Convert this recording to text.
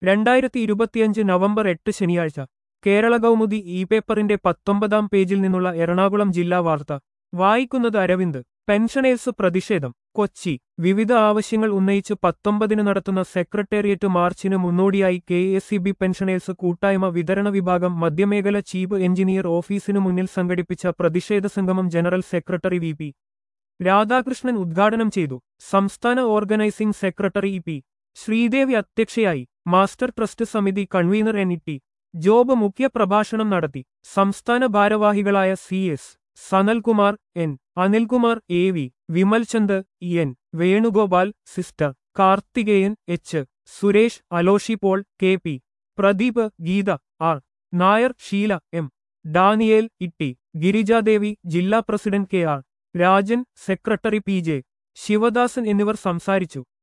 രണ്ടായിരത്തി ഇരുപത്തിയഞ്ച് നവംബർ എട്ട് ശനിയാഴ്ച കേരള കൗമുദി ഇ പേപ്പറിന്റെ പത്തൊമ്പതാം പേജിൽ നിന്നുള്ള എറണാകുളം ജില്ലാ വാർത്ത വായിക്കുന്നത് അരവിന്ദ് പെൻഷനേഴ്സ് പ്രതിഷേധം കൊച്ചി വിവിധ ആവശ്യങ്ങൾ ഉന്നയിച്ച് പത്തൊമ്പതിന് നടത്തുന്ന സെക്രട്ടേറിയറ്റ് മാർച്ചിന് മുന്നോടിയായി K S C B pensioners കൂട്ടായ്മ വിതരണ വിഭാഗം മധ്യമേഖല ചീഫ് എഞ്ചിനീയർ ഓഫീസിനു മുന്നിൽ സംഘടിപ്പിച്ച പ്രതിഷേധ സംഗമം general secretary V P Radhakrishnan ഉദ്ഘാടനം ചെയ്തു സംസ്ഥാന organising secretary E P Sreedevi അധ്യക്ഷയായി മാസ്റ്റർ ട്രസ്റ്റ് സമിതി convener N E T Job മുഖ്യപ്രഭാഷണം നടത്തി സംസ്ഥാന ഭാരവാഹികളായ C S Sanalkumar N Anilkumar A V Vimalchand E N Venugopal sister Karthikeyan H Suresh Aloshy Paul K P Pradeep Geetha R Nair Sheela M Daniel Itty Girijadevi ജില്ലാ president K R Rajan secretary P J Sivadasan എന്നിവർ സംസാരിച്ചു